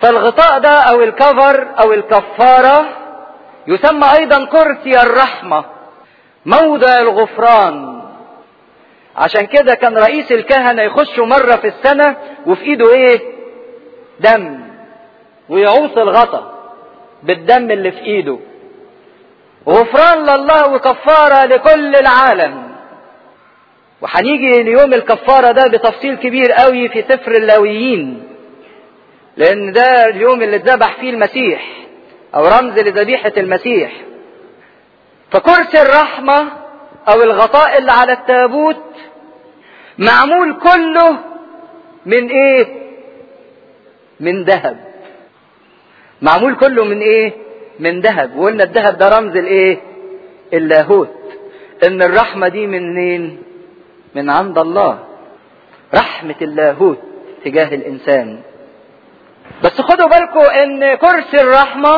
فالغطاء ده او الكفر او الكفارة يسمى ايضا كرسي الرحمة موضع الغفران عشان كده كان رئيس الكهنة يخشوا مرة في السنة وفي ايده ايه دم ويعوص الغطا بالدم اللي في ايده غفران لله وكفارة لكل العالم وهنيجي ليوم الكفارة ده بتفصيل كبير قوي في سفر اللاويين لان ده اليوم اللي اتذبح فيه المسيح او رمز لذبيحة المسيح فكرسي الرحمة او الغطاء اللي على التابوت معمول كله من ايه من ذهب معمول كله من ايه من ذهب وقلنا الذهب ده رمز الايه اللاهوت ان الرحمة دي منين من عند الله رحمة اللاهوت تجاه الانسان بس خدوا بالكم ان كرسي الرحمة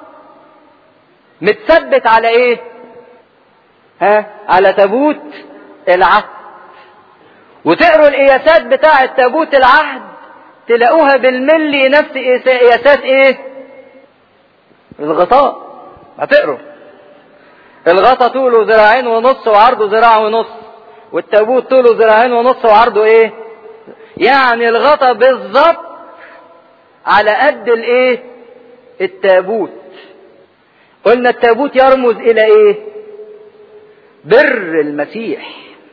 متثبت على ايه ها على تابوت العهد وتقروا القياسات بتاعة تابوت العهد تلاقوها بالملي نفس قياسات ايه الغطاء هتقروا الغطا طوله ذراعين ونص وعرضه ذراع ونص والتابوت طوله ذراعين ونص وعرضه ايه يعني الغطا بالظبط على قد الايه التابوت قلنا التابوت يرمز الى ايه بر المسيح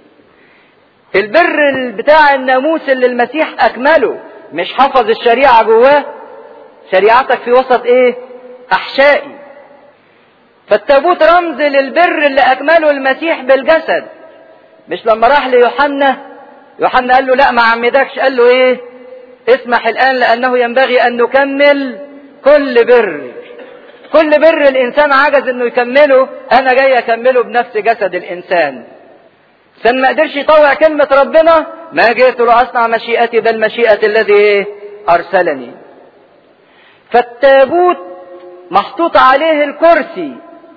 البر بتاع الناموس اللي المسيح اكمله مش حفظ الشريعة جواه شريعتك في وسط ايه احشائي فالتابوت رمز للبر اللي اكمله المسيح بالجسد مش لما راح ليوحنا يوحنا قال له لا ما عمدكش قال له ايه اسمح الان لانه ينبغي ان نكمل كل بر كل بر الانسان عجز انه يكمله انا جاي اكمله بنفس جسد الانسان سن ما قدرش يطوع كلمة ربنا ما جئت لأصنع مشيئتي بل مشيئة الذي أرسلني فالتابوت محطوط عليه الكرسي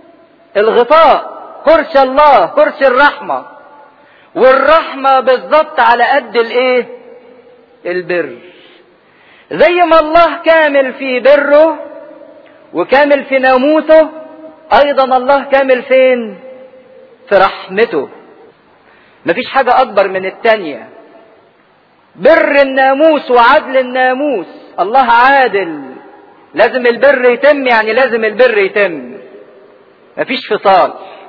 الغطاء كرسي الله كرسي الرحمة والرحمة بالضبط على قد الايه البر زي ما الله كامل في بره وكامل في ناموسه ايضا الله كامل فين في رحمته مفيش حاجة اكبر من التانية بر الناموس وعدل الناموس الله عادل لازم البر يتم يعني لازم البر يتم مفيش فصال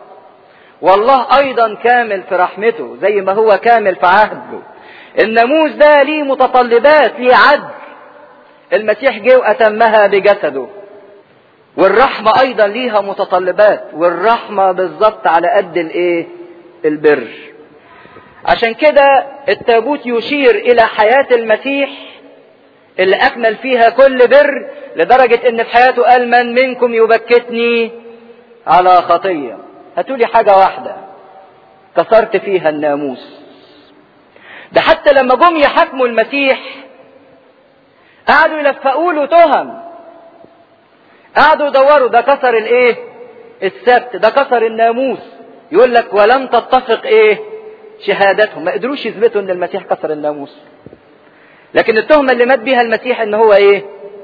والله ايضا كامل في رحمته زي ما هو كامل في عهده الناموس ده ليه متطلبات ليه عدل المسيح جه واتمها بجسده والرحمة ايضا ليها متطلبات والرحمة بالظبط على قد الايه البر عشان كده التابوت يشير الى حياة المسيح اللي اكمل فيها كل بر لدرجة ان في حياته قال من منكم يبكتني على خطية هاتولي حاجة واحدة كسرت فيها الناموس ده حتى لما جم يحاكموا المسيح قعدوا يلفقوا له تهم قعدوا يدوروا ده كسر الايه السبت ده كسر الناموس يقول لك ولم تتفق ايه شهادتهم ما قدروش يثبتوا ان المسيح كسر الناموس لكن التهمه اللي مات بيها المسيح ان هو ايه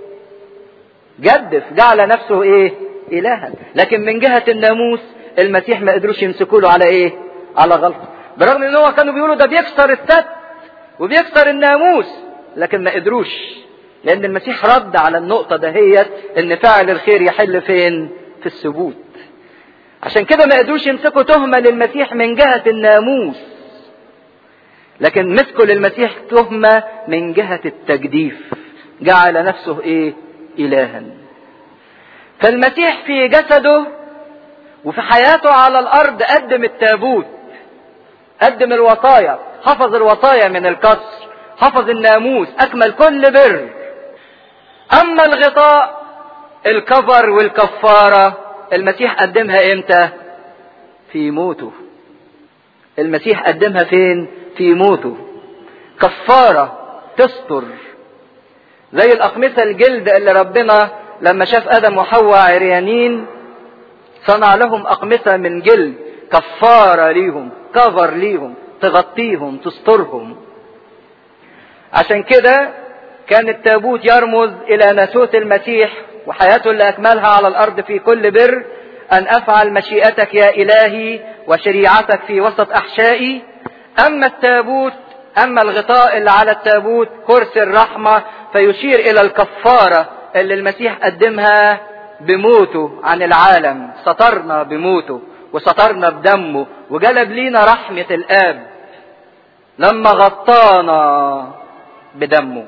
جدف جعل نفسه ايه الها لكن من جهه الناموس المسيح ما قدروش يمسكوا له على ايه على غلطه برغم ان هو كانوا بيقولوا ده بيكسر السبت وبيكسر الناموس لكن ما قدروش لان المسيح رد على النقطه دهيت ان فاعل الخير يحل فين في الثبوت عشان كده ما قدروش يمسكوا تهمه للمسيح من جهه الناموس لكن مسكوا للمسيح تهمه من جهه التجديف جعل نفسه ايه الها فالمسيح في جسده وفي حياته على الارض قدم التابوت قدم الوصايا حفظ الوصايا من الكسر حفظ الناموس اكمل كل بر اما الغطاء الكفر والكفاره المسيح قدمها امتى في موته المسيح قدمها فين في موته كفاره تستر زي الاقمصه الجلد اللي ربنا لما شاف ادم وحواء عريانين صنع لهم اقمصه من جلد كفاره ليهم كفر ليهم تغطيهم تسترهم عشان كده كان التابوت يرمز الى ناسوت المسيح وحياته اللي اكملها على الارض في كل بر ان افعل مشيئتك يا الهي وشريعتك في وسط احشائي اما التابوت اما الغطاء اللي على التابوت كرسي الرحمة فيشير الى الكفارة اللي المسيح قدمها بموته عن العالم سترنا بموته وسترنا بدمه وجلب لينا رحمة الاب لما غطانا بدمه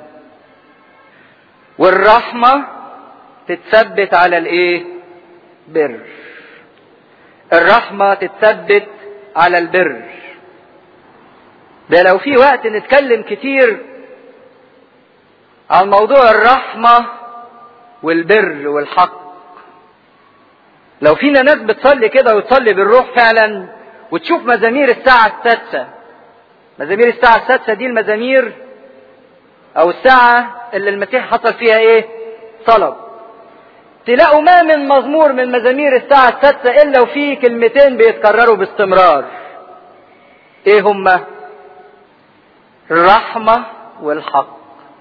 والرحمة تتثبت على الايه بر الرحمة تتثبت على البر ده لو في وقت نتكلم كتير عن موضوع الرحمة والبر والحق لو فينا ناس بتصلي كده وتصلي بالروح فعلا وتشوف مزامير الساعة السادسة مزامير الساعة السادسة دي المزامير أو الساعة اللي المسيح حصل فيها إيه؟ صلب. تلاقوا ما من مزمور من مزامير الساعة السادسة إلا وفيه كلمتين بيتكرروا باستمرار. إيه هما؟ الرحمة والحق.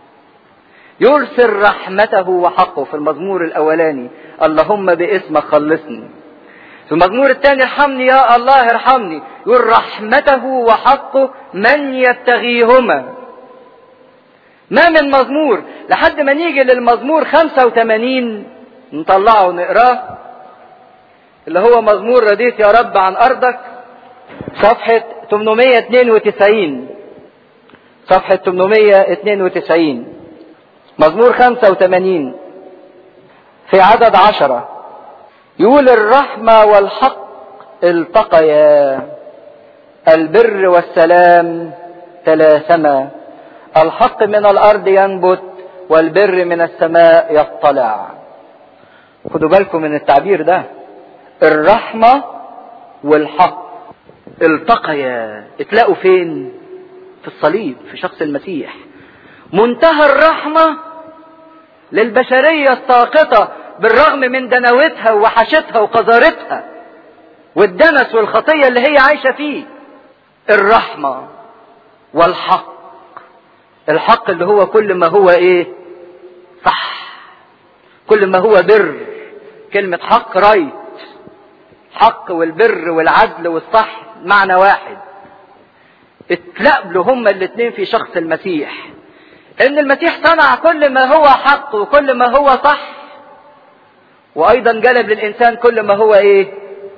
يرسل رحمته وحقه في المزمور الأولاني اللهم باسمك خلصني. في المزمور الثاني ارحمني يا الله ارحمني يقول رحمته وحقه من يبتغيهما ما من مزمور لحد ما نيجي للمزمور 85 نطلعه ونقراه اللي هو مزمور رديت يا رب عن ارضك صفحة 892 صفحة 892 مزمور 85 في عدد عشرة يقول الرحمة والحق التقيا البر والسلام تلاسما الحق من الارض ينبت والبر من السماء يطلع خدوا بالكم من التعبير ده الرحمة والحق التقيا اتلاقوا فين في الصليب في شخص المسيح منتهى الرحمة للبشرية الساقطة بالرغم من دنوتها ووحشتها وقذارتها والدنس والخطية اللي هي عايشة فيه الرحمة والحق الحق اللي هو كل ما هو ايه صح كل ما هو بر كلمة حق رايت حق والبر والعدل والصح معنى واحد اتلقبلوا هما الاثنين في شخص المسيح ان المسيح صنع كل ما هو حق وكل ما هو صح وايضا جلب للانسان كل ما هو ايه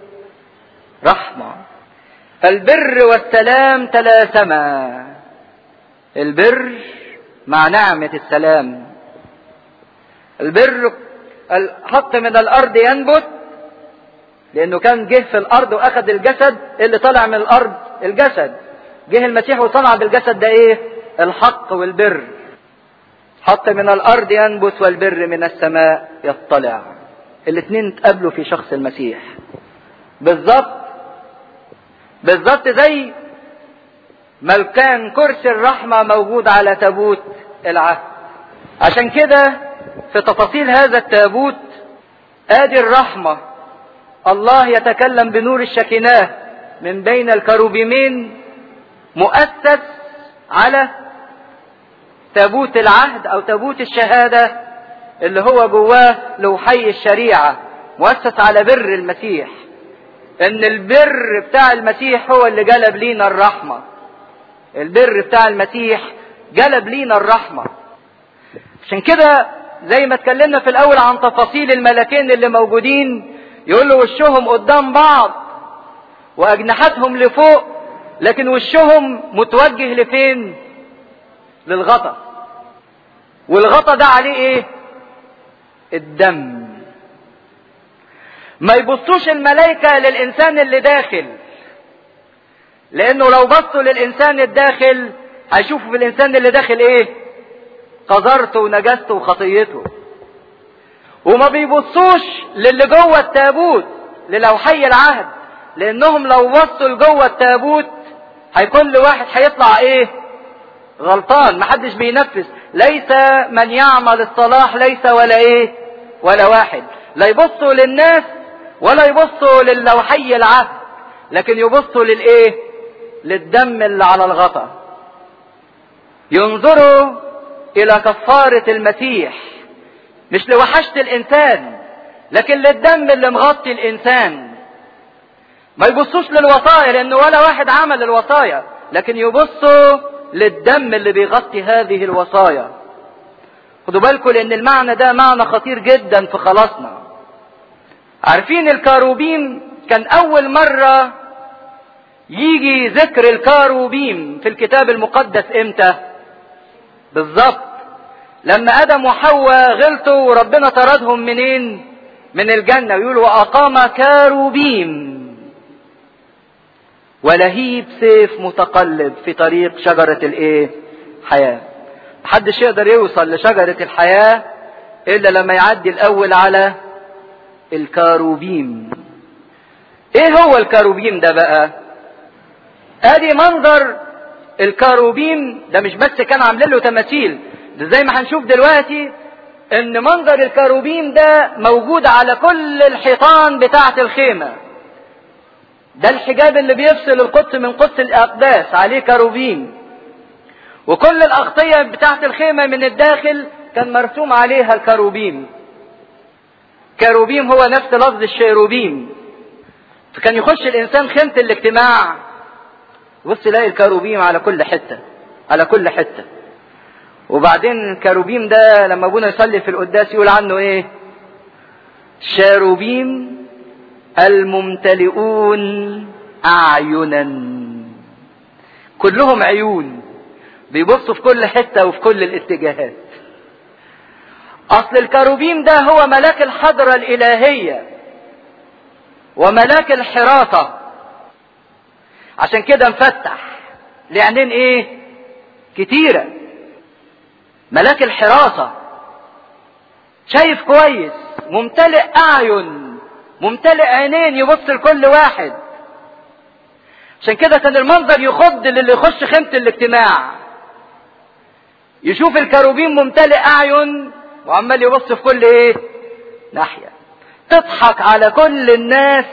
رحمة البر والسلام تلاسما البر مع نعمة السلام البر الحق من الارض ينبت لانه كان جه في الارض واخذ الجسد اللي طلع من الارض الجسد جه المسيح وصنع بالجسد ده ايه الحق والبر حق من الارض ينبت والبر من السماء يطلع الاثنين اتقابلوا في شخص المسيح بالظبط بالظبط زي ما كان كرسي الرحمة موجود على تابوت العهد عشان كده في تفاصيل هذا التابوت ادي الرحمة الله يتكلم بنور الشكناه من بين الكروبيمين مؤسس على تابوت العهد او تابوت الشهادة اللي هو جواه لوحي الشريعة مؤسس على بر المسيح ان البر بتاع المسيح هو اللي جلب لينا الرحمة البر بتاع المسيح جلب لينا الرحمة عشان كده زي ما اتكلمنا في الاول عن تفاصيل الملكين اللي موجودين يقول له وشهم قدام بعض واجنحتهم لفوق لكن وشهم متوجه لفين للغطا والغطا ده عليه ايه الدم ما يبصوش الملائكة للإنسان اللي داخل لأنه لو بصوا للإنسان الداخل هيشوفوا في الإنسان اللي داخل إيه؟ قذرته ونجاسته وخطيته. وما بيبصوش للي جوه التابوت للوحي العهد لأنهم لو بصوا لجوه التابوت هيكون لواحد هيطلع إيه؟ غلطان محدش بينفذ ليس من يعمل الصلاح ليس ولا إيه؟ ولا واحد لا يبصوا للناس ولا يبصوا للوحي العهد لكن يبصوا للايه للدم اللي على الغطا ينظروا الى كفارة المسيح مش لوحشة الانسان لكن للدم اللي مغطي الانسان ما يبصوش للوصايا لان ولا واحد عمل الوصايا لكن يبصوا للدم اللي بيغطي هذه الوصايا خدوا بالكم لان المعنى ده معنى خطير جدا في خلاصنا عارفين الكاروبيم كان اول مرة يجي ذكر الكاروبيم في الكتاب المقدس امتى بالظبط لما ادم وحواء غلطوا وربنا طردهم منين من الجنة ويقول واقام كاروبيم ولهيب سيف متقلب في طريق شجرة الايه حياة محدش يقدر يوصل لشجرة الحياة الا لما يعدي الاول على الكاروبيم ايه هو الكاروبيم ده بقى ادي منظر الكاروبيم ده مش بس كان عاملين له تماثيل ده زي ما هنشوف دلوقتي ان منظر الكاروبيم ده موجود على كل الحيطان بتاعة الخيمة ده الحجاب اللي بيفصل القدس من قدس الاقداس عليه كاروبيم وكل الاغطية بتاعة الخيمة من الداخل كان مرسوم عليها الكاروبيم كاروبيم هو نفس لفظ الشيروبيم فكان يخش الانسان خيمة الاجتماع بص يلاقي الكاروبيم على كل حتة على كل حتة وبعدين الكاروبيم ده لما ابونا يصلي في القداس يقول عنه ايه شاروبيم الممتلئون اعينا كلهم عيون بيبصوا في كل حتة وفي كل الاتجاهات اصل الكاروبيم ده هو ملاك الحضرة الالهية وملاك الحراسة عشان كده مفتح لعينين ايه كتيرة ملاك الحراسة شايف كويس ممتلئ اعين ممتلئ عينين يبص لكل واحد عشان كده كان المنظر يخض للي يخش خيمة الاجتماع يشوف الكروبين ممتلئ اعين وعمال يبص في كل ايه ناحية تضحك على كل الناس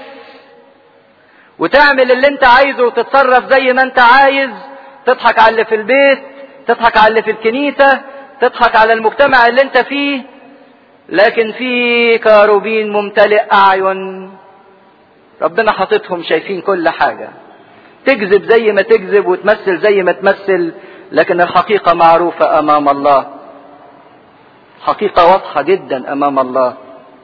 وتعمل اللي انت عايزه وتتصرف زي ما انت عايز تضحك على اللي في البيت تضحك على اللي في الكنيسة تضحك على المجتمع اللي انت فيه لكن في كاروبين ممتلئ اعين ربنا حاططهم شايفين كل حاجة تكذب زي ما تكذب وتمثل زي ما تمثل لكن الحقيقة معروفة امام الله حقيقة واضحة جدا امام الله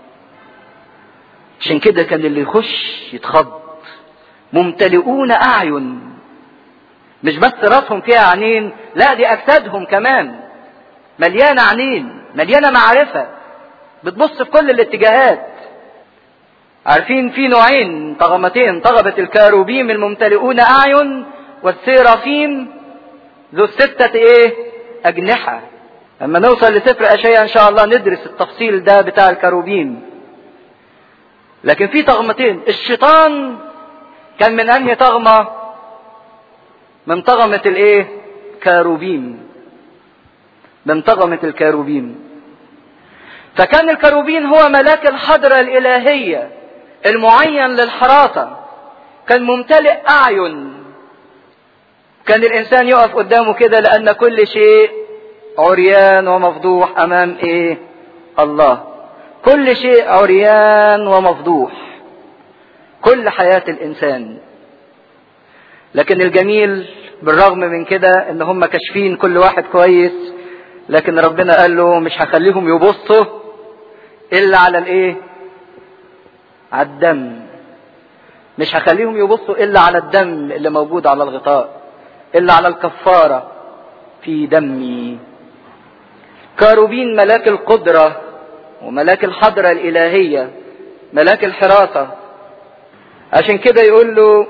عشان كده كان اللي يخش يتخض ممتلئون اعين مش بس راسهم فيها عينين لا دي اجسادهم كمان مليانه عينين مليانه معرفه بتبص في كل الاتجاهات عارفين في نوعين طغمتين طغمة الكاروبيم الممتلئون اعين والسيرافيم ذو الستة ايه اجنحة لما نوصل لسفر اشياء ان شاء الله ندرس التفصيل ده بتاع الكاروبيم لكن في طغمتين الشيطان كان من انهي طغمة من طغمة الايه كاروبيم من طغمة الكاروبيم فكان الكروبين هو ملاك الحضرة الإلهية المعين للحراسة كان ممتلئ أعين كان الإنسان يقف قدامه كده لأن كل شيء عريان ومفضوح أمام إيه الله كل شيء عريان ومفضوح كل حياة الإنسان لكن الجميل بالرغم من كده ان هم كاشفين كل واحد كويس لكن ربنا قال له مش هخليهم يبصوا الا على الايه على الدم مش هخليهم يبصوا الا على الدم اللي موجود على الغطاء الا على الكفارة في دمي كاروبين ملاك القدرة وملاك الحضرة الإلهية ملاك الحراسة عشان كده يقول له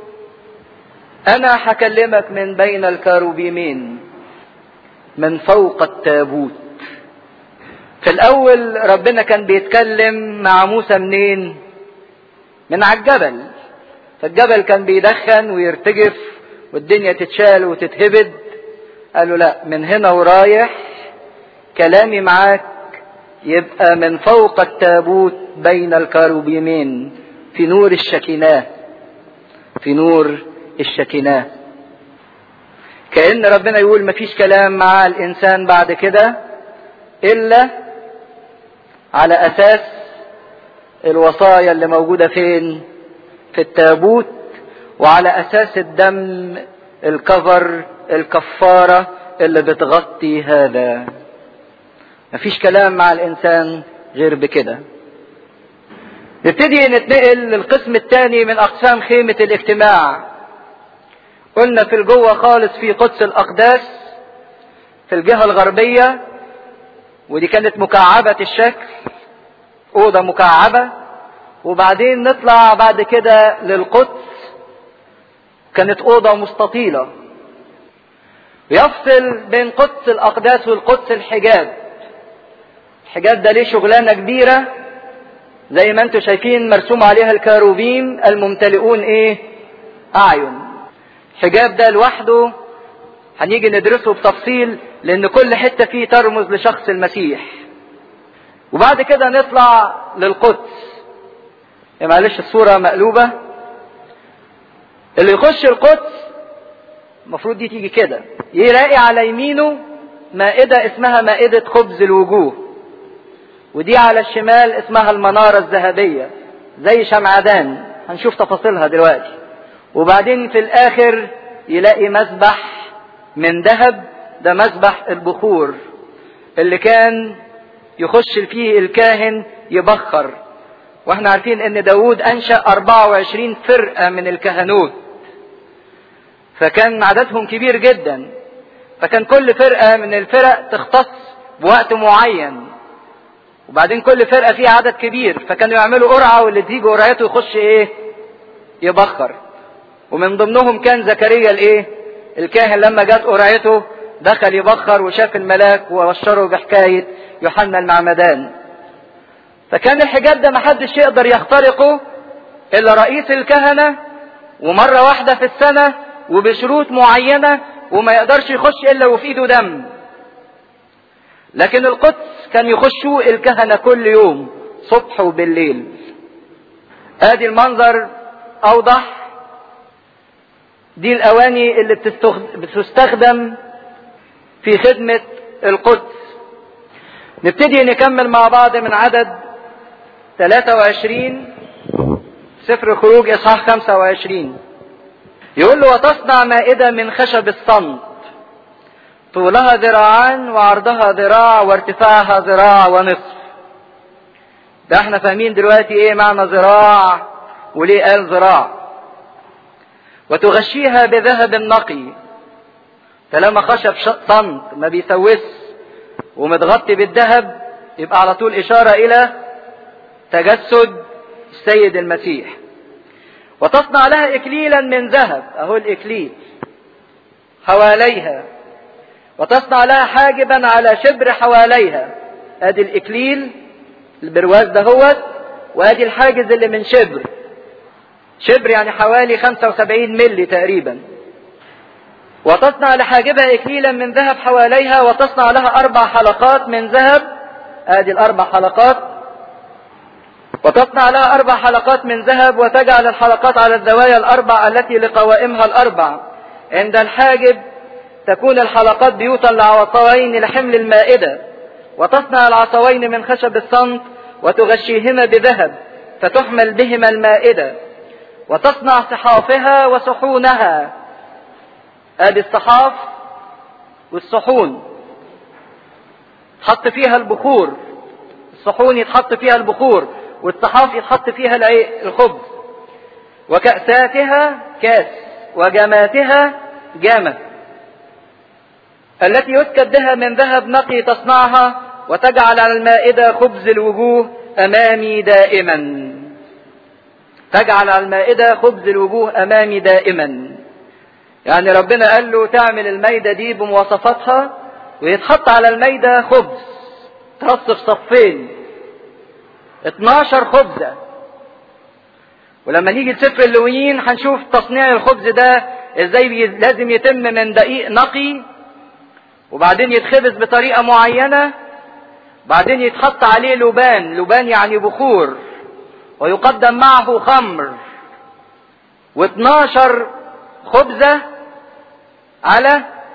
أنا هكلمك من بين الكاروبيمين من فوق التابوت في الأول ربنا كان بيتكلم مع موسى منين؟ من على الجبل فالجبل كان بيدخن ويرتجف والدنيا تتشال وتتهبد قال له لا من هنا ورايح كلامي معاك يبقى من فوق التابوت بين الكاروبيمين في نور الشكيناه في نور الشكيناه كأن ربنا يقول مفيش كلام مع الإنسان بعد كده إلا على أساس الوصايا اللي موجودة فين في التابوت وعلى أساس الدم الكفر الكفارة اللي بتغطي هذا مفيش كلام مع الإنسان غير بكده نبتدي نتنقل للقسم الثاني من أقسام خيمة الاجتماع قلنا في الجوه خالص في قدس الأقداس في الجهة الغربية ودي كانت مكعبة الشكل أوضة مكعبة وبعدين نطلع بعد كده للقدس كانت أوضة مستطيلة يفصل بين قدس الأقداس والقدس الحجاب الحجاب ده ليه شغلانة كبيرة زي ما انتم شايفين مرسوم عليها الكاروبيم الممتلئون ايه اعين الحجاب ده لوحده هنيجي ندرسه بتفصيل لان كل حتة فيه ترمز لشخص المسيح وبعد كده نطلع للقدس يا معلش الصورة مقلوبة اللي يخش القدس المفروض دي تيجي كده يلاقي على يمينه مائدة اسمها مائدة خبز الوجوه ودي على الشمال اسمها المنارة الذهبية زي شمعدان هنشوف تفاصيلها دلوقتي وبعدين في الاخر يلاقي مسبح من ذهب ده مسبح البخور اللي كان يخش فيه الكاهن يبخر واحنا عارفين ان داود انشأ 24 فرقة من الكهنوت فكان عددهم كبير جدا فكان كل فرقة من الفرق تختص بوقت معين وبعدين كل فرقة فيها عدد كبير فكانوا يعملوا قرعة واللي تيجي قرعته يخش ايه يبخر ومن ضمنهم كان زكريا الايه الكاهن لما جت قرعته دخل يبخر وشاف الملاك وبشره بحكاية يوحنا المعمدان فكان الحجاب ده محدش يقدر يخترقه الا رئيس الكهنة ومرة واحدة في السنة وبشروط معينة وما يقدرش يخش الا وفي ايده دم لكن القدس كان يخشوا الكهنة كل يوم صبح وبالليل ادي المنظر اوضح دي الاواني اللي بتستخدم في خدمة القدس نبتدي نكمل مع بعض من عدد 23 سفر خروج اصحاح 25 يقول له وتصنع مائدة من خشب الصمت طولها ذراعان وعرضها ذراع وارتفاعها ذراع ونصف ده احنا فاهمين دلوقتي ايه معنى ذراع وليه قال ذراع وتغشيها بذهب نقي طالما خشب صمت ما بيسوس ومتغطي بالذهب يبقى على طول اشاره الى تجسد السيد المسيح وتصنع لها اكليلا من ذهب اهو الاكليل حواليها وتصنع لها حاجبا على شبر حواليها ادي الاكليل البرواز دهوت وادي الحاجز اللي من شبر شبر يعني حوالي 75 ملي تقريبا وتصنع لحاجبها اكليلا من ذهب حواليها وتصنع لها اربع حلقات من ذهب ادي الاربع حلقات وتصنع لها اربع حلقات من ذهب وتجعل الحلقات على الزوايا الاربع التي لقوائمها الاربع عند الحاجب تكون الحلقات بيوتا لعصوين لحمل المائدة وتصنع العصوين من خشب الصمت وتغشيهما بذهب فتحمل بهما المائدة وتصنع صحافها وصحونها ادي الصحاف والصحون تحط فيها البخور الصحون يتحط فيها البخور والصحاف يتحط فيها الخبز وكأساتها كاس وجماتها جامة التي يسكب بها من ذهب نقي تصنعها وتجعل على المائدة خبز الوجوه أمامي دائما تجعل على المائدة خبز الوجوه أمامي دائما يعني ربنا قال له تعمل المائدة دي بمواصفاتها ويتحط على المائدة خبز ترص في صفين 12 خبزة ولما نيجي لسفر اللويين هنشوف تصنيع الخبز ده ازاي لازم يتم من دقيق نقي وبعدين يتخبز بطريقة معينة بعدين يتحط عليه لبان لبان يعني بخور ويقدم معه خمر و12 خبزة على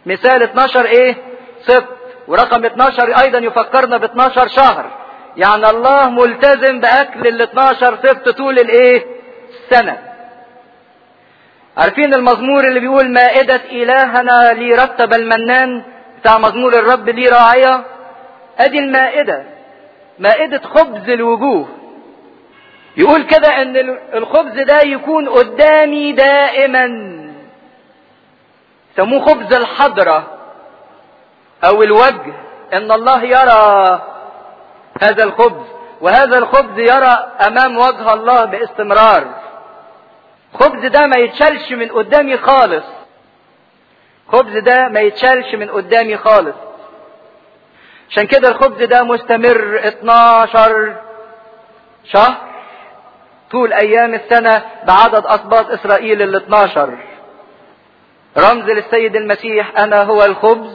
مثال 12 ايه سبت ورقم 12 ايضا يفكرنا ب 12 شهر يعني الله ملتزم باكل ال 12 سبت طول الايه السنه عارفين المزمور اللي بيقول مائدة إلهنا لي رتب المنان بتاع مزمور الرب لي راعية ادي المائدة مائدة خبز الوجوه يقول كده ان الخبز ده يكون قدامي دائما سموه خبز الحضرة او الوجه ان الله يرى هذا الخبز وهذا الخبز يرى امام وجه الله باستمرار خبز ده ما يتشالش من قدامي خالص خبز ده ما يتشالش من قدامي خالص عشان كده الخبز ده مستمر 12 شهر طول ايام السنة بعدد اسباط اسرائيل ال 12 رمز للسيد المسيح انا هو الخبز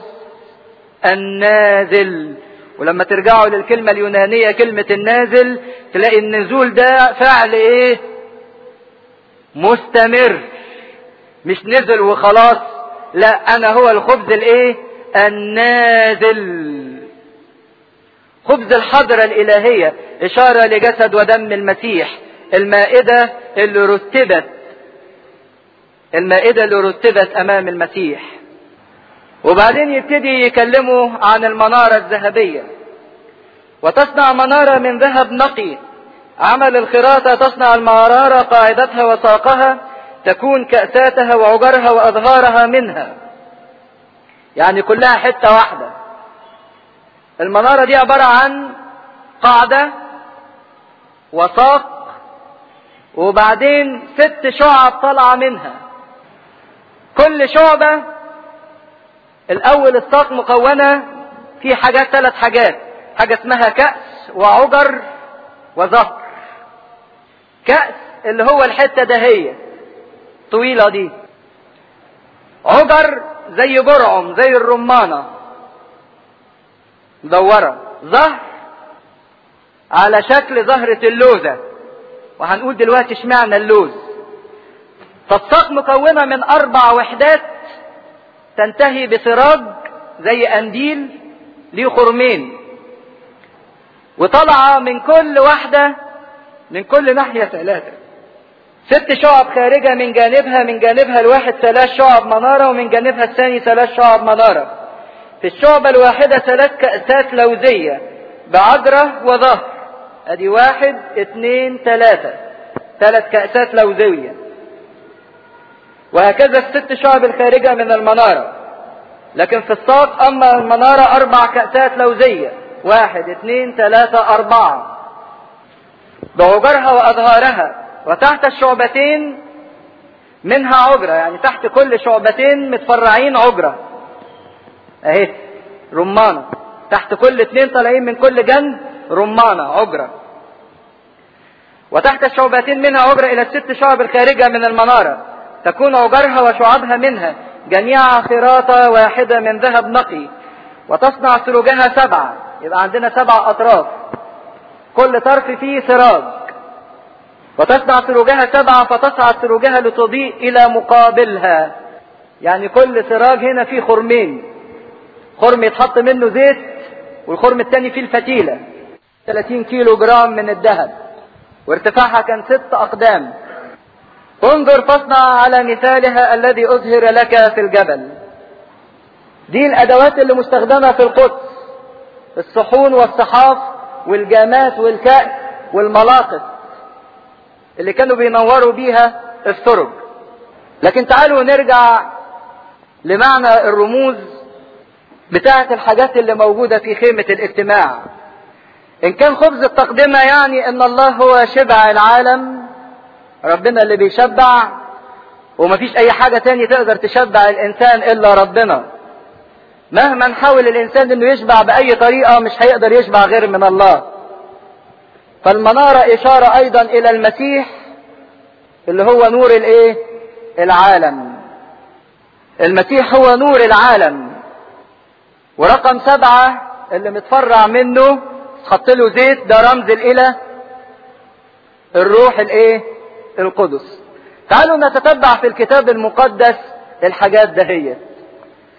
النازل ولما ترجعوا للكلمة اليونانية كلمة النازل تلاقي النزول ده فعل ايه مستمر مش نزل وخلاص لا انا هو الخبز الايه النازل خبز الحضرة الالهية اشارة لجسد ودم المسيح المائدة اللي رتبت المائدة اللي رتبت امام المسيح وبعدين يبتدي يكلموا عن المنارة الذهبية وتصنع منارة من ذهب نقي عمل الخراطة تصنع المرارة قاعدتها وساقها تكون كأساتها وعجرها وأظهارها منها يعني كلها حتة واحدة المنارة دي عبارة عن قاعدة وساق وبعدين ست شعب طالعة منها كل شعبة الأول الساق مكونة في حاجات ثلاث حاجات حاجة اسمها كأس وعجر وظهر كأس اللي هو الحتة دهية طويلة دي عجر زي برعم زي الرمانة مدورة ظهر على شكل زهرة اللوزة وهنقول دلوقتي اشمعنى اللوز فالساق مكونة من أربع وحدات تنتهي بسراج زي قنديل ليه خرمين وطالعة من كل واحدة من كل ناحية ثلاثة ست شعب خارجة من جانبها من جانبها الواحد ثلاث شعب منارة ومن جانبها الثاني ثلاث شعب منارة في الشعبة الواحدة ثلاث كأسات لوزية بعجرة وظهر ادي واحد اتنين ثلاثة ثلاث كأسات لوزية وهكذا الست شعب الخارجة من المنارة لكن في الساق اما المنارة اربع كأسات لوزية واحد اتنين ثلاثة اربعة بعجرها واظهارها وتحت الشعبتين منها عجرة يعني تحت كل شعبتين متفرعين عجرة اهي رمانة تحت كل اتنين طالعين من كل جنب رمانة عجرة وتحت الشعبتين منها عجرة الى الست شعب الخارجة من المنارة تكون عجرها وشعبها منها جميعها خراطة واحدة من ذهب نقي وتصنع سروجها سبعة يبقى عندنا سبع أطراف كل طرف فيه سراج وتصنع سروجها سبعة فتصعد سروجها لتضيء إلى مقابلها يعني كل سراج هنا فيه خرمين خرم يتحط منه زيت والخرم الثاني فيه الفتيلة 30 كيلو جرام من الذهب وارتفاعها كان ست أقدام انظر فاصنع على مثالها الذي أظهر لك في الجبل دي الأدوات اللي مستخدمة في القدس الصحون والصحاف والجامات والكأس والملاقط اللي كانوا بينوروا بيها السرج لكن تعالوا نرجع لمعنى الرموز بتاعة الحاجات اللي موجودة في خيمة الاجتماع إن كان خبز التقدمة يعني إن الله هو شبع العالم ربنا اللي بيشبع ومفيش أي حاجة تاني تقدر تشبع الإنسان إلا ربنا مهما نحاول الإنسان إنه يشبع بأي طريقة مش هيقدر يشبع غير من الله فالمنارة إشارة أيضا إلى المسيح اللي هو نور الإيه؟ العالم. المسيح هو نور العالم. ورقم سبعة اللي متفرع منه تحط له زيت ده رمز الإله الروح الإيه؟ القدس. تعالوا نتتبع في الكتاب المقدس الحاجات دهيت.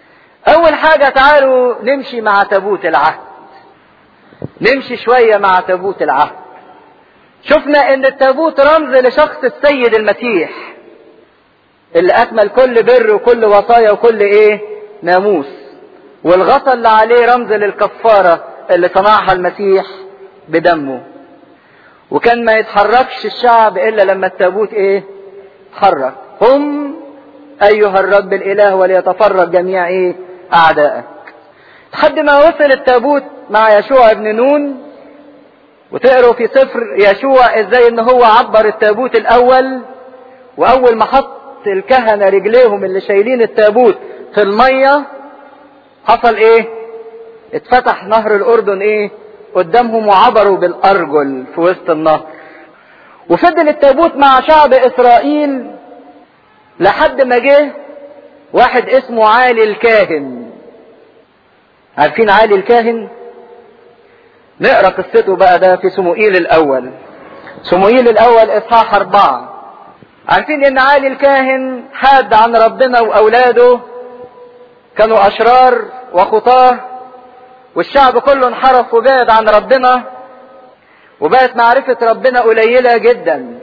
اول حاجة تعالوا نمشي مع تابوت العهد نمشي شوية مع تابوت العهد شفنا ان التابوت رمز لشخص السيد المسيح اللي اكمل كل بر وكل وصايا وكل ايه ناموس والغطا اللي عليه رمز للكفارة اللي صنعها المسيح بدمه وكان ما يتحركش الشعب الا لما التابوت ايه تحرك هم ايها الرب الاله وليتفرج جميع ايه اعدائك لحد ما وصل التابوت مع يشوع ابن نون وتقروا في سفر يشوع ازاي ان هو عبر التابوت الاول واول ما حط الكهنة رجليهم اللي شايلين التابوت في المية حصل ايه اتفتح نهر الاردن ايه قدامهم وعبروا بالارجل في وسط النهر وفضل التابوت مع شعب اسرائيل لحد ما جه واحد اسمه عالي الكاهن عارفين عالي الكاهن نقرا قصته بقى ده في سموئيل الاول سموئيل الاول اصحاح اربعه عارفين ان عالي الكاهن حاد عن ربنا واولاده كانوا اشرار وخطاه والشعب كله انحرف وبعد عن ربنا وبقت معرفة ربنا قليلة جدا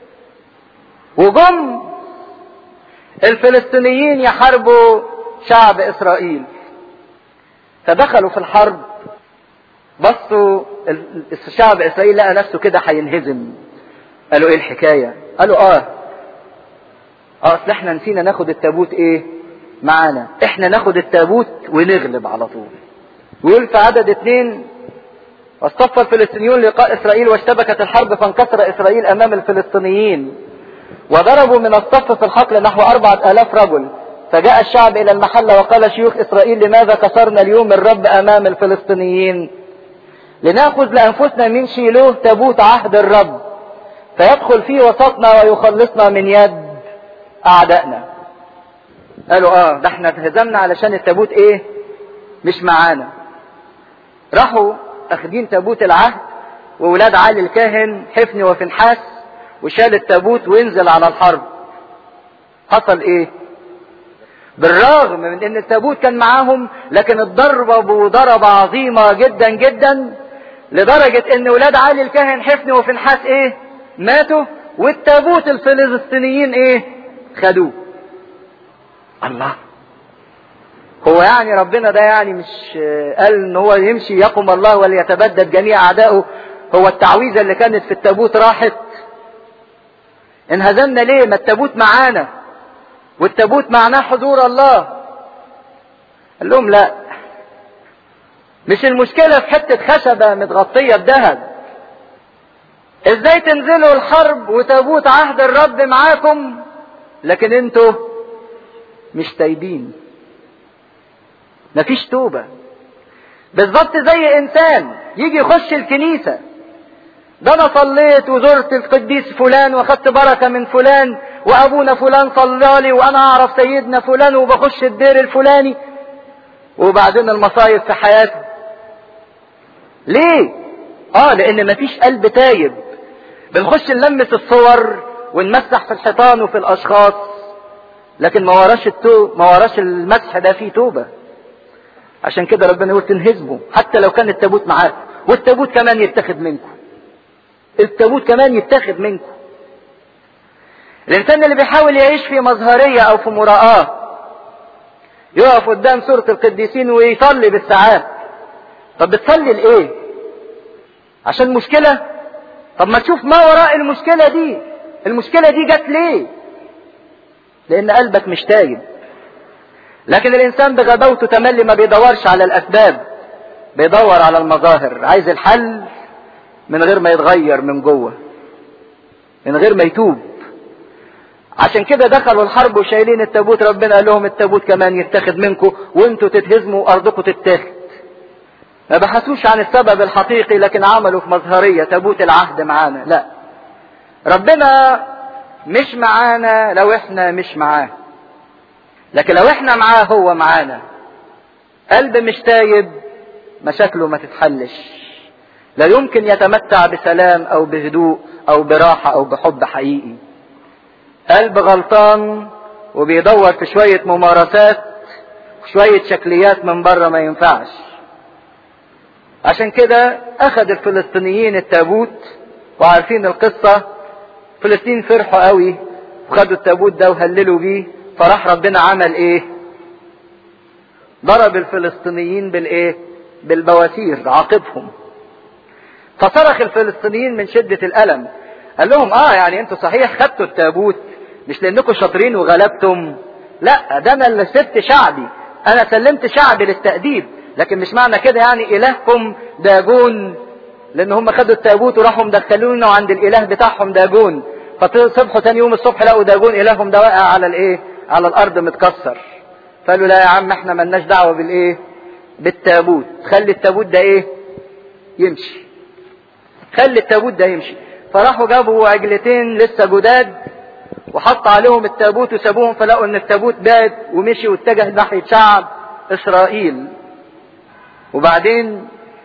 وجم الفلسطينيين يحاربوا شعب اسرائيل فدخلوا في الحرب بصوا الشعب اسرائيل لقى نفسه كده هينهزم قالوا ايه الحكايه قالوا اه اه اصل احنا نسينا ناخد التابوت ايه معانا احنا ناخد التابوت ونغلب على طول ويقول في عدد اتنين واصطف الفلسطينيون لقاء اسرائيل واشتبكت الحرب فانكسر اسرائيل امام الفلسطينيين وضربوا من الصف في الحقل نحو أربعة آلاف رجل فجاء الشعب إلى المحل وقال شيوخ إسرائيل لماذا كسرنا اليوم الرب أمام الفلسطينيين لنأخذ لأنفسنا من شيلوه تابوت عهد الرب فيدخل في وسطنا ويخلصنا من يد أعدائنا قالوا اه ده احنا اتهزمنا علشان التابوت ايه مش معانا راحوا اخدين تابوت العهد وولاد علي الكاهن حفني وفنحاس وشال التابوت وينزل على الحرب حصل ايه بالرغم من ان التابوت كان معاهم لكن اتضربوا ضربة عظيمة جدا جدا لدرجة ان ولاد علي الكاهن حفني وفنحاس ايه ماتوا والتابوت الفلسطينيين ايه خدوه الله هو يعني ربنا ده يعني مش قال ان هو يمشي يقوم الله وليتبدد جميع اعدائه هو التعويذة اللي كانت في التابوت راحت انهزمنا ليه ما التابوت معانا والتابوت معناه حضور الله قال لهم لا مش المشكلة في حتة خشبة متغطية بذهب ازاي تنزلوا الحرب وتابوت عهد الرب معاكم لكن انتوا مش تايبين مفيش توبة بالظبط زي انسان يجي يخش الكنيسة ده انا صليت وزرت القديس فلان واخدت بركة من فلان وابونا فلان صلالي وانا اعرف سيدنا فلان وبخش الدير الفلاني وبعدين المصايب في حياته ليه اه لان مفيش قلب تايب بنخش نلمس الصور ونمسح في الحيطان وفي الاشخاص لكن ما وراش التو ما وراش المسح ده فيه توبه عشان كده ربنا يقول تنهزموا حتى لو كان التابوت معاكم والتابوت كمان يتاخد منكم التابوت كمان يتاخد منكم الانسان اللي بيحاول يعيش في مظهرية او في مراءة يقف قدام سورة القديسين ويصلي بالساعات طب بتصلي لايه عشان مشكلة طب ما تشوف ما وراء المشكلة دي المشكلة دي جت ليه لان قلبك مش تايب لكن الانسان بغباوته تملي ما بيدورش على الاسباب بيدور على المظاهر عايز الحل من غير ما يتغير من جوه من غير ما يتوب عشان كده دخلوا الحرب وشايلين التابوت ربنا قال لهم التابوت كمان يتاخد منكم وانتوا تتهزموا وارضكم تتاخد ما بحثوش عن السبب الحقيقي لكن عملوا في مظهرية تابوت العهد معانا لا ربنا مش معانا لو احنا مش معاه لكن لو احنا معاه هو معانا قلب مش تايب مشاكله ما تتحلش لا يمكن يتمتع بسلام او بهدوء او براحة او بحب حقيقي قلب غلطان وبيدور في شوية ممارسات شوية شكليات من بره ما ينفعش عشان كده اخذ الفلسطينيين التابوت وعارفين القصة فلسطين فرحوا قوي وخدوا التابوت ده وهللوا بيه فراح ربنا عمل ايه ضرب الفلسطينيين بالايه بالبواسير عاقبهم فصرخ الفلسطينيين من شدة الألم قال لهم اه يعني انتوا صحيح خدتوا التابوت مش لانكم شاطرين وغلبتم لا ده انا اللي سبت شعبي انا سلمت شعبي للتأديب لكن مش معنى كده يعني الهكم داجون لان هم خدوا التابوت وراحوا مدخلونه عند الاله بتاعهم داجون فصبحوا تاني يوم الصبح لقوا داجون الههم ده واقع على الايه على الارض متكسر فقالوا لا يا عم احنا ملناش دعوه بالايه بالتابوت خلي التابوت ده ايه يمشي خلي التابوت ده يمشي فراحوا جابوا عجلتين لسه جداد وحط عليهم التابوت وسابوهم فلقوا ان التابوت بعد ومشي واتجه ناحيه شعب اسرائيل وبعدين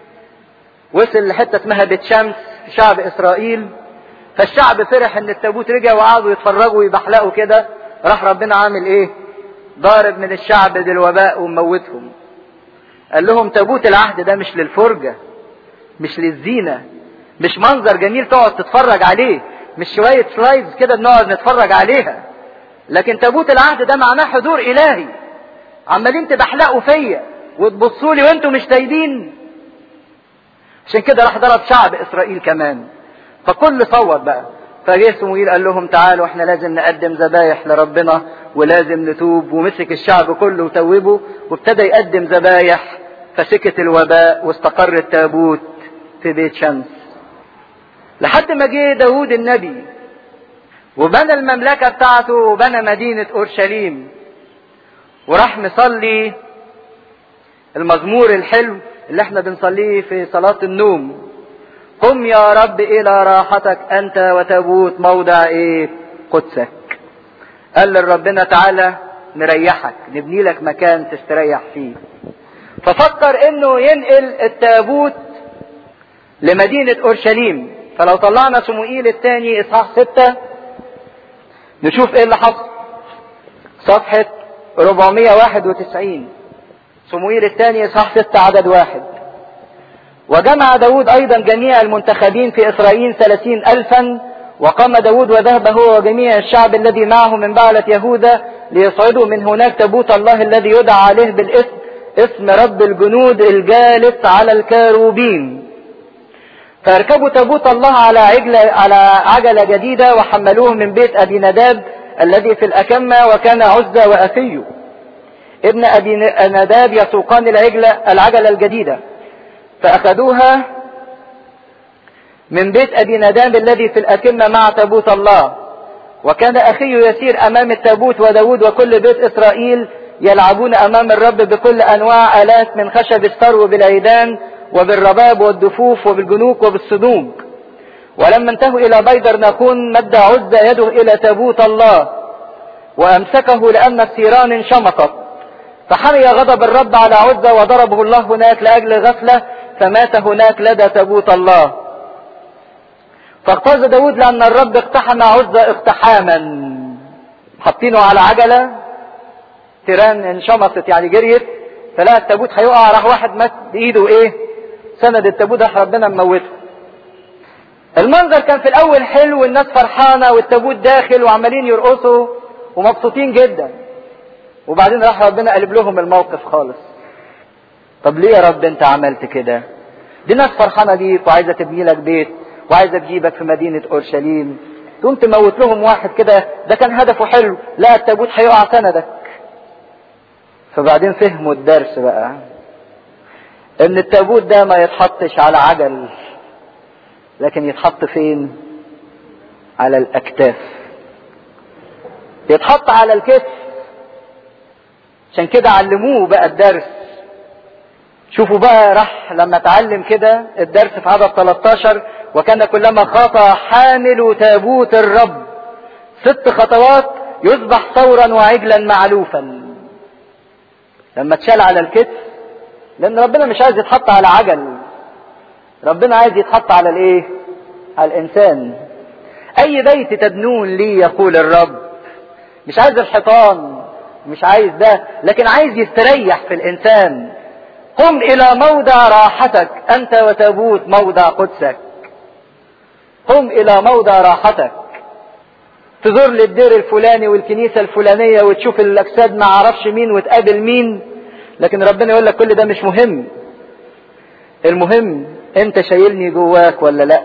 وصل لحته اسمها بيت شمس في شعب اسرائيل فالشعب فرح ان التابوت رجع وقعدوا يتفرجوا ويبحلقوا كده راح ربنا عامل ايه ضارب من الشعب بالوباء وموتهم قال لهم تابوت العهد ده مش للفرجه مش للزينه مش منظر جميل تقعد تتفرج عليه مش شويه سلايدز كده بنقعد نتفرج عليها لكن تابوت العهد ده معناه حضور الهي عمالين تبحلقوا فيا وتبصوا لي وانتم مش تايبين عشان كده راح ضرب شعب اسرائيل كمان فكل صوت بقى فجه سموئيل قال لهم تعالوا احنا لازم نقدم ذبايح لربنا ولازم نتوب ومسك الشعب كله وتوبه وابتدى يقدم ذبايح فسكت الوباء واستقر التابوت في بيت شمس لحد ما جه داود النبي وبنى المملكة بتاعته وبنى مدينة أورشليم وراح مصلي المزمور الحلو اللي احنا بنصليه في صلاة النوم قم يا رب إلى راحتك أنت وتبوت موضع إيه قدسك قال لربنا تعالى نريحك نبني لك مكان تستريح فيه ففكر انه ينقل التابوت لمدينة اورشليم فلو طلعنا سموئيل الثاني اصحاح ستة نشوف ايه اللي حصل صفحة 491 سموئيل الثاني اصحاح ستة عدد واحد وجمع داود ايضا جميع المنتخبين في اسرائيل ثلاثين الفا وقام داود وذهب هو وجميع الشعب الذي معه من بعلة يهوذا ليصعدوا من هناك تابوت الله الذي يدعى عليه بالاسم اسم رب الجنود الجالس على الكاروبين فاركبوا تابوت الله على عجلة على عجلة جديدة وحملوه من بيت ابي نداب الذي في الأكمة وكان عزة وأخيه ابن أبي نداب يسوقان العجلة العجلة الجديدة فأخذوها من بيت أبي نداب الذي في الأكمة مع تابوت الله وكان أخيه يسير أمام التابوت وداود وكل بيت إسرائيل يلعبون أمام الرب بكل أنواع آلات من خشب السرو بالعيدان وبالرباب والدفوف وبالجنوك وبالصدوج ولما انتهوا إلى بيدر ناكون مد عزة يده إلى تابوت الله وأمسكه لأن الثيران انشمطت فحمي غضب الرب على عزة وضربه الله هناك لأجل غفلة فمات هناك لدى تابوت الله فاغتاظ داود لأن الرب اقتحم عزة اقتحاما حاطينه على عجلة تيران انشمطت يعني جريت فلقى التابوت هيقع راح واحد مات بإيده ايه سند التابوت راح ربنا مموته المنظر كان في الأول حلو والناس فرحانة والتابوت داخل وعمالين يرقصوا ومبسوطين جدا وبعدين راح ربنا قلب لهم الموقف خالص طب ليه يا رب انت عملت كده دي ناس فرحانة بيك وعايزة تبني لك بيت وعايزة تجيبك في مدينة اورشليم تقوم تموت لهم واحد كده ده كان هدفه حلو لا التابوت هيقع سندك فبعدين فهموا الدرس بقى ان التابوت ده ما يتحطش على عجل لكن يتحط فين على الاكتاف يتحط على الكتف عشان كده علموه بقى الدرس شوفوا بقى راح لما اتعلم كده الدرس في عدد 13 وكان كلما خاطى حامل تابوت الرب ست خطوات يصبح ثورا وعجلا معلوفا لما اتشال على الكتف لان ربنا مش عايز يتحط على عجل ربنا عايز يتحط على الايه على الانسان اي بيت تبنون لي يقول الرب مش عايز الحيطان مش عايز ده لكن عايز يستريح في الانسان قم الى موضع راحتك انت وتابوت موضع قدسك قم الى موضع راحتك تزور للدير الفلاني والكنيسة الفلانية وتشوف الاجساد ما عرفش مين وتقابل مين لكن ربنا يقول لك كل ده مش مهم المهم انت شايلني جواك ولا لا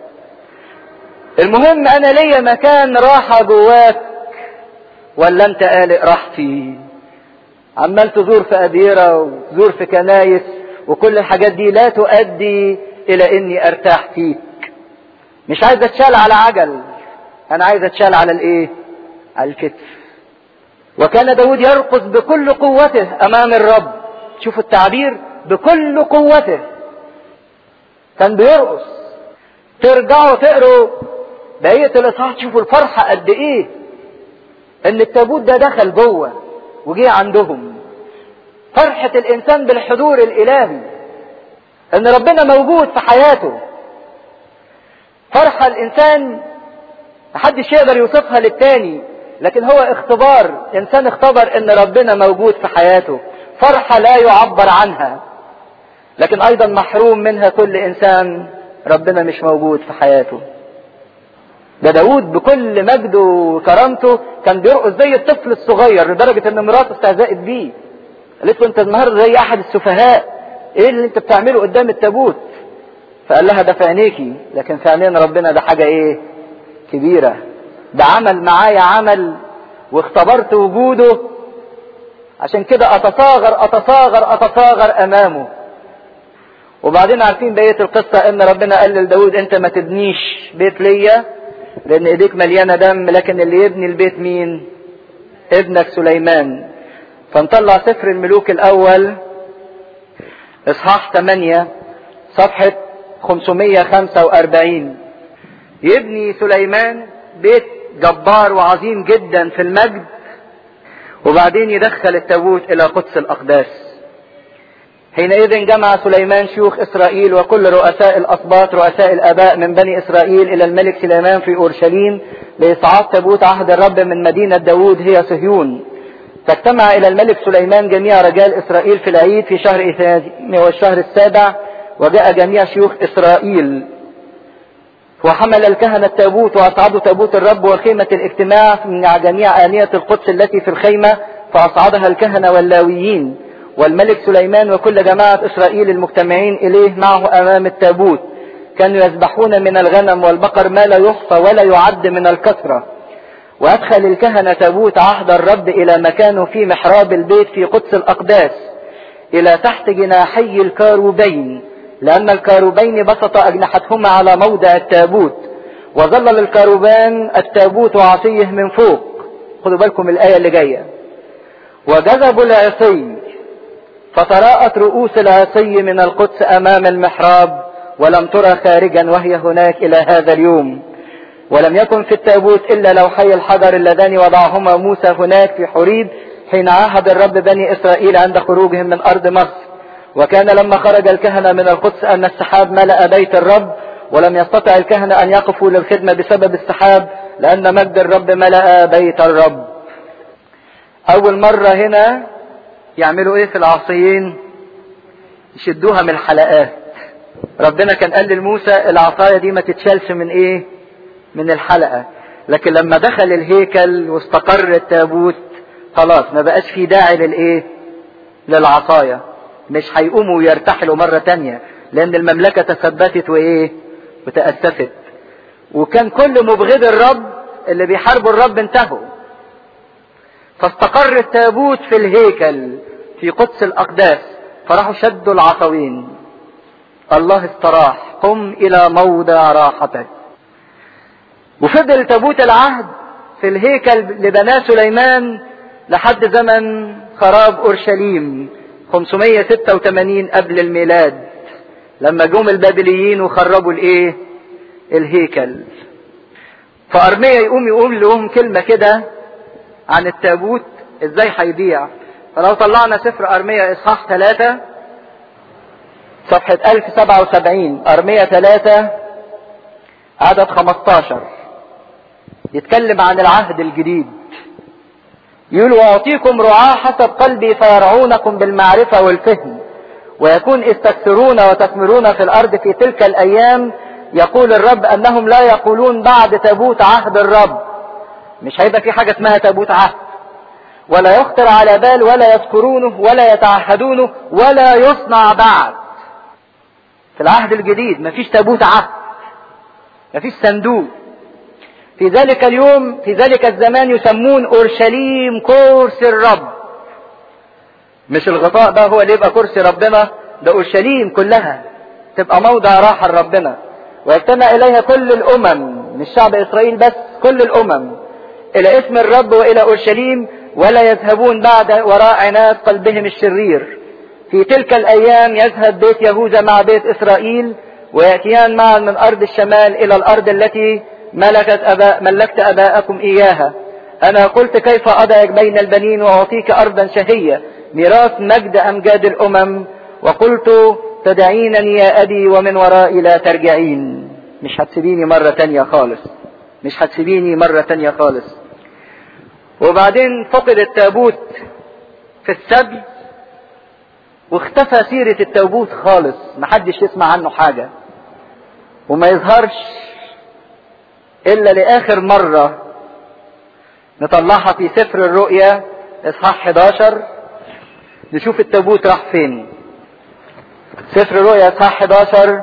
المهم انا ليا مكان راحة جواك ولا انت قالق راحتي عمال تزور في اديرة وتزور في كنايس وكل الحاجات دي لا تؤدي الى اني ارتاح فيك مش عايز اتشال على عجل انا عايز اتشال على الايه على الكتف وكان داود يرقص بكل قوته امام الرب شوفوا التعبير بكل قوته كان بيرقص ترجعوا تقروا بقية الاصحاح تشوفوا الفرحة قد ايه ان التابوت ده دخل جوه وجه عندهم فرحة الانسان بالحضور الالهي ان ربنا موجود في حياته فرحة الانسان محدش يقدر يوصفها للتاني لكن هو اختبار انسان اختبر ان ربنا موجود في حياته فرحة لا يعبر عنها لكن ايضا محروم منها كل انسان ربنا مش موجود في حياته ده داود بكل مجده وكرامته كان بيرقص زي الطفل الصغير لدرجة ان مراته استهزأت بيه قالت له انت النهارده زي احد السفهاء ايه اللي انت بتعمله قدام التابوت فقال لها ده في عينيكي لكن في عينين ربنا ده حاجة ايه كبيرة ده عمل معايا عمل واختبرت وجوده عشان كده اتصاغر اتصاغر اتصاغر امامه وبعدين عارفين بقية القصة ان ربنا قال لداود انت ما تبنيش بيت ليا لان ايديك مليانة دم لكن اللي يبني البيت مين ابنك سليمان فنطلع سفر الملوك الاول اصحاح 8 صفحة 545 يبني سليمان بيت جبار وعظيم جدا في المجد وبعدين يدخل التابوت الى قدس الاقداس حينئذ جمع سليمان شيوخ اسرائيل وكل رؤساء الاسباط رؤساء الاباء من بني اسرائيل الى الملك سليمان في اورشليم لاصعاد تابوت عهد الرب من مدينه داوود هي صهيون فاجتمع الى الملك سليمان جميع رجال اسرائيل في العيد في شهر إثنين والشهر السابع وجاء جميع شيوخ اسرائيل وحمل الكهنة التابوت وأصعدوا تابوت الرب وخيمة الاجتماع من جميع آنية القدس التي في الخيمة فأصعدها الكهنة واللاويين والملك سليمان وكل جماعة إسرائيل المجتمعين إليه معه أمام التابوت كانوا يذبحون من الغنم والبقر ما لا يحصى ولا يعد من الكثرة وأدخل الكهنة تابوت عهد الرب إلى مكانه في محراب البيت في قدس الأقداس إلى تحت جناحي الكاروبين لأن الكاروبين بسط أجنحتهما على موضع التابوت وظلل الكاروبان التابوت وعصيه من فوق خدوا بالكم الآية اللي جاية وجذبوا العصي فتراءت رؤوس العصي من القدس أمام المحراب ولم ترى خارجا وهي هناك إلى هذا اليوم ولم يكن في التابوت إلا لوحي الحجر اللذان وضعهما موسى هناك في حريب حين عاهد الرب بني إسرائيل عند خروجهم من أرض مصر وكان لما خرج الكهنة من القدس أن السحاب ملأ بيت الرب ولم يستطع الكهنة أن يقفوا للخدمة بسبب السحاب لأن مجد الرب ملأ بيت الرب أول مرة هنا يعملوا إيه في العصيين يشدوها من الحلقات ربنا كان قال لموسى العصاية دي ما تتشالش من إيه من الحلقة لكن لما دخل الهيكل واستقر التابوت خلاص ما بقاش في داعي للإيه للعصاية مش هيقوموا ويرتحلوا مرة تانية لأن المملكة تثبتت وإيه وتأسست وكان كل مبغض الرب اللي بيحاربوا الرب انتهوا فاستقر التابوت في الهيكل في قدس الأقداس فراحوا شدوا العصوين الله استراح قم إلى موضع راحتك وفضل تابوت العهد في الهيكل لبناه سليمان لحد زمن خراب أورشليم 586 قبل الميلاد لما جم البابليين وخربوا الايه الهيكل فأرميا يقوم يقول لهم كلمة كده عن التابوت ازاي هيضيع فلو طلعنا سفر أرميا إصحاح 3 صفحة 1077 أرميا 3 عدد 15 يتكلم عن العهد الجديد يقول واعطيكم رعاة حسب قلبي فيرعونكم بالمعرفة والفهم ويكون إذ تكثرون وتثمرون في الأرض في تلك الأيام يقول الرب أنهم لا يقولون بعد تابوت عهد الرب مش هيبقى في حاجة اسمها تابوت عهد ولا يخطر على بال ولا يذكرونه ولا يتعهدونه ولا يصنع بعد في العهد الجديد مفيش تابوت عهد مفيش صندوق في ذلك اليوم في ذلك الزمان يسمون اورشليم كرسي الرب مش الغطاء ده هو اللي يبقى كرسي ربنا ده اورشليم كلها تبقى موضع راحه لربنا ويجتمع اليها كل الامم مش شعب اسرائيل بس كل الامم الى اسم الرب والى اورشليم ولا يذهبون بعد وراء عناد قلبهم الشرير في تلك الايام يذهب بيت يهوذا مع بيت اسرائيل وياتيان معا من ارض الشمال الى الارض التي ملكت أباء ملكت اباءكم اياها انا قلت كيف اضعك بين البنين واعطيك ارضا شهيه ميراث مجد امجاد الامم وقلت تدعينني يا ابي ومن ورائي لا ترجعين مش هتسيبيني مره تانية خالص مش هتسيبيني مره تانية خالص وبعدين فقد التابوت في السبي واختفى سيرة التابوت خالص محدش يسمع عنه حاجة وما يظهرش إلا لآخر مرة نطلعها في سفر الرؤيا إصحاح 11 نشوف التابوت راح فين سفر الرؤيا إصحاح 11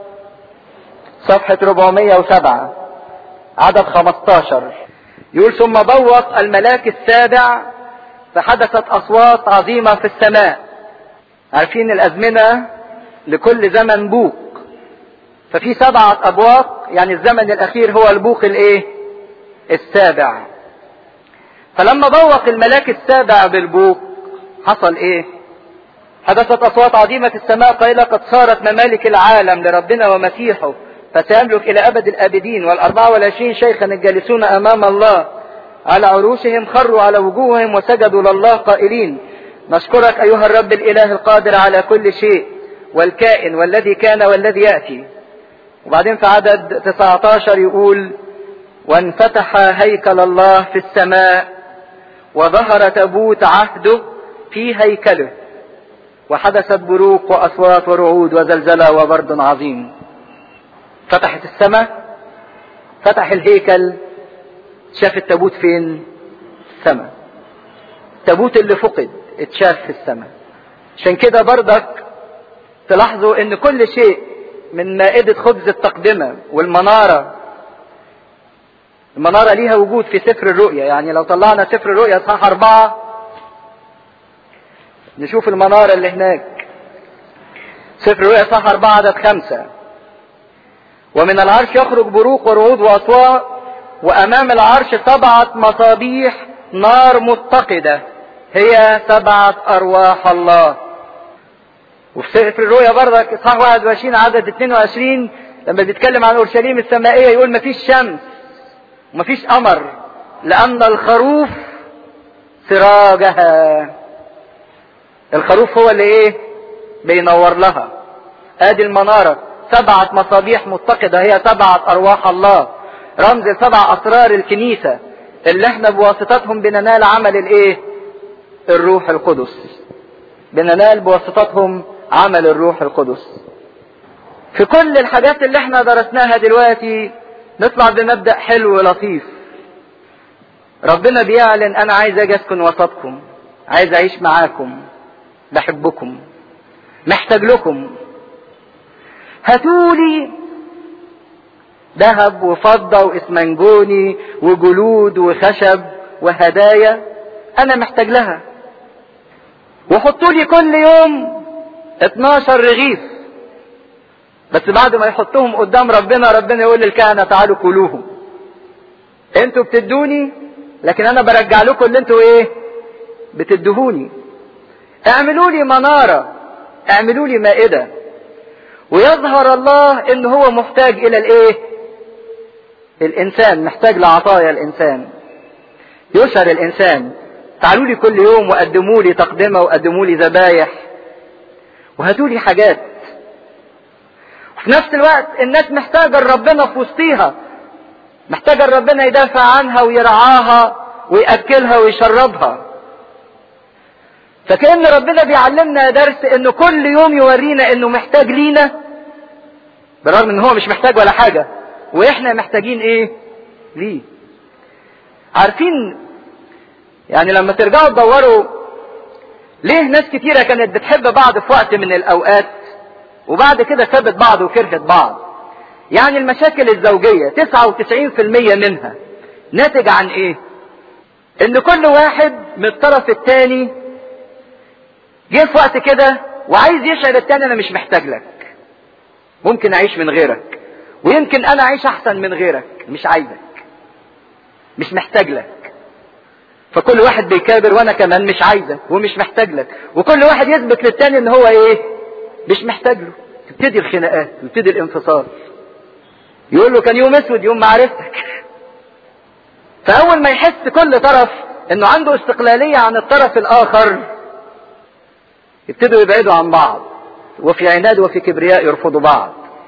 صفحة 407 عدد 15 يقول ثم بوق الملاك السابع فحدثت أصوات عظيمة في السماء عارفين الأزمنة لكل زمن بوق ففي سبعة أبواق يعني الزمن الأخير هو البوق الإيه؟ السابع فلما بوق الملاك السابع بالبوق حصل إيه؟ حدثت أصوات عظيمة في السماء قائلة قد صارت ممالك العالم لربنا ومسيحه فسيملك إلى أبد الآبدين والأربعة والعشرين شيخا الجالسون أمام الله على عروشهم خروا على وجوههم وسجدوا لله قائلين نشكرك أيها الرب الإله القادر على كل شيء والكائن والذي كان والذي يأتي وبعدين في عدد 19 يقول وانفتح هيكل الله في السماء وظهر تابوت عهده في هيكله وحدثت بروق وأصوات ورعود وزلزلة وبرد عظيم فتحت السماء فتح الهيكل شاف التابوت فين السماء التابوت اللي فقد اتشاف في السماء عشان كده بردك تلاحظوا ان كل شيء من مائدة خبز التقدمة والمنارة المنارة ليها وجود في سفر الرؤيا يعني لو طلعنا سفر الرؤيا اصحاح أربعة نشوف المنارة اللي هناك سفر الرؤيا اصحاح أربعة عدد خمسة ومن العرش يخرج بروق ورعود وأصوات وأمام العرش سبعة مصابيح نار متقدة هي سبعة أرواح الله وفي سفر الرؤيا برضك إصحاح 21 عدد 22 لما بيتكلم عن أورشليم السمائية يقول مفيش شمس ومفيش قمر لأن الخروف سراجها الخروف هو اللي إيه بينور لها ادي المنارة سبعة مصابيح متقدة هي سبعة أرواح الله رمز سبع أسرار الكنيسة اللي احنا بواسطتهم بننال عمل الايه الروح القدس بننال بواسطتهم عمل الروح القدس في كل الحاجات اللي احنا درسناها دلوقتي نطلع بمبدأ حلو لطيف ربنا بيعلن انا عايز اجي اسكن وسطكم عايز اعيش معاكم بحبكم محتاج لكم هاتولي ذهب وفضة واسمنجوني وجلود وخشب وهدايا انا محتاج لها وحطوا لي كل يوم 12 رغيف بس بعد ما يحطوهم قدام ربنا ربنا يقول للكهنة تعالوا كلوهم انتوا بتدوني لكن انا برجع لكم اللي انتوا ايه بتدهوني اعملوا لي منارة اعملوا لي مائدة ويظهر الله ان هو محتاج الى الايه الانسان محتاج لعطايا الانسان يشعر الانسان تعالوا لي كل يوم وقدموا لي تقدمه وقدموا لي ذبايح وهاتوا لي حاجات وفي نفس الوقت الناس محتاجه ربنا في وسطيها محتاجه ربنا يدافع عنها ويرعاها ويأكلها ويشربها فكأن ربنا بيعلمنا درس انه كل يوم يورينا انه محتاج لينا بالرغم ان هو مش محتاج ولا حاجة واحنا محتاجين ايه ليه عارفين يعني لما ترجعوا تدوروا ليه ناس كتيرة كانت بتحب بعض في وقت من الاوقات وبعد كده سابت بعض وكرهت بعض يعني المشاكل الزوجية 99% منها ناتج عن ايه ان كل واحد من الطرف الثاني جه في وقت كده وعايز يشعر التاني انا مش محتاج لك ممكن اعيش من غيرك ويمكن انا اعيش احسن من غيرك مش عايزك مش محتاج لك فكل واحد بيكابر وانا كمان مش عايزك ومش محتاج لك وكل واحد يثبت للتاني ان هو ايه مش محتاج له تبتدي الخناقات ويبتدي الانفصال يقول له كان يوم اسود يوم معرفتك فاول ما يحس كل طرف انه عنده استقلالية عن الطرف الاخر يبتدوا يبعدوا عن بعض وفي عناد وفي كبرياء يرفضوا بعض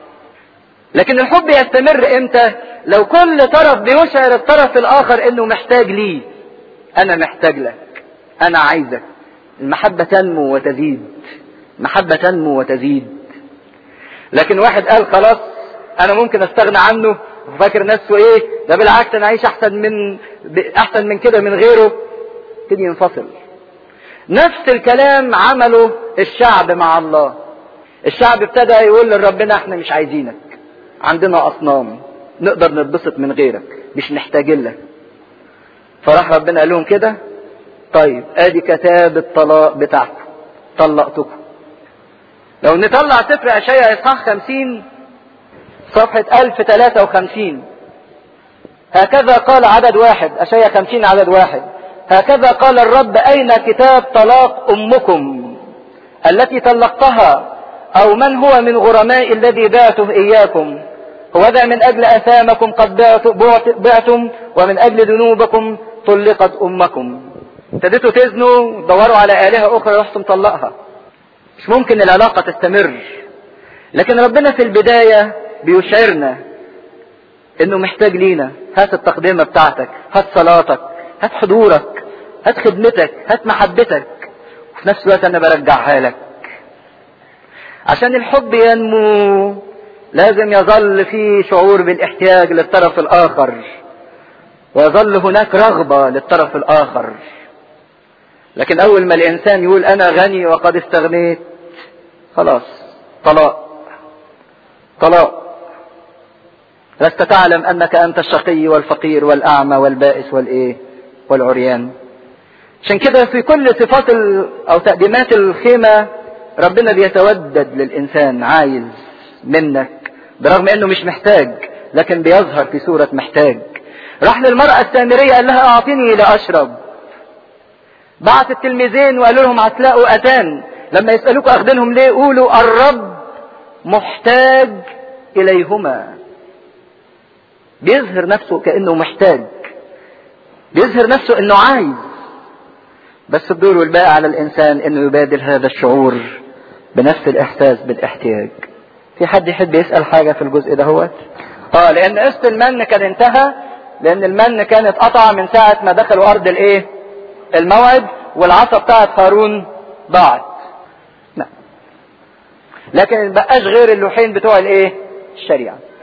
لكن الحب يستمر امتى لو كل طرف بيشعر الطرف الاخر انه محتاج ليه انا محتاج لك انا عايزك المحبة تنمو وتزيد المحبة تنمو وتزيد لكن واحد قال خلاص انا ممكن استغنى عنه وفاكر نفسه ايه ده بالعكس انا عايش احسن من احسن من كده من غيره يبتدي ينفصل نفس الكلام عمله الشعب مع الله الشعب ابتدى يقول لربنا احنا مش عايزينك عندنا اصنام نقدر نتبسط من غيرك مش محتاجين لك فراح ربنا قال لهم كده طيب ادي كتاب الطلاق بتاعكم طلقتكم لو نطلع سفر اشعياء اصحاح 50 صفحة 1053 هكذا قال عدد واحد اشعياء 50 عدد واحد هكذا قال الرب أين كتاب طلاق أمكم التي طلقتها أو من هو من غرماء الذي بعته إياكم هو ذا من أجل أثامكم قد بعتم ومن أجل ذنوبكم طلقت أمكم ابتديتوا تزنوا تدوروا على آلهة أخرى رحتم طلقها مش ممكن العلاقة تستمر لكن ربنا في البداية بيشعرنا انه محتاج لينا هات التقدمة بتاعتك هات صلاتك هات حضورك هات خدمتك هات محبتك وفي نفس الوقت انا برجعها لك عشان الحب ينمو لازم يظل في شعور بالاحتياج للطرف الاخر ويظل هناك رغبة للطرف الاخر لكن اول ما الانسان يقول انا غني وقد استغنيت خلاص طلاق طلاق لست تعلم انك انت الشقي والفقير والاعمى والبائس والايه والعريان عشان كده في كل صفات ال... او تقديمات الخيمة ربنا بيتودد للانسان عايز منك برغم انه مش محتاج لكن بيظهر في صورة محتاج راح للمرأة السامرية قال لها اعطيني لاشرب بعت التلميذين وقالوا لهم هتلاقوا اتان لما يسألوكوا اخدينهم ليه قولوا الرب محتاج اليهما بيظهر نفسه كانه محتاج بيظهر نفسه انه عايز بس الدور والباقي على الانسان انه يبادل هذا الشعور بنفس الاحساس بالاحتياج في حد يحب يسال حاجه في الجزء ده هو اه لان قسط المن كان انتهى لان المن كانت قطع من ساعه ما دخلوا ارض الايه الموعد والعصا بتاعت هارون ضاعت لا لكن ما بقاش غير اللوحين بتوع الايه الشريعه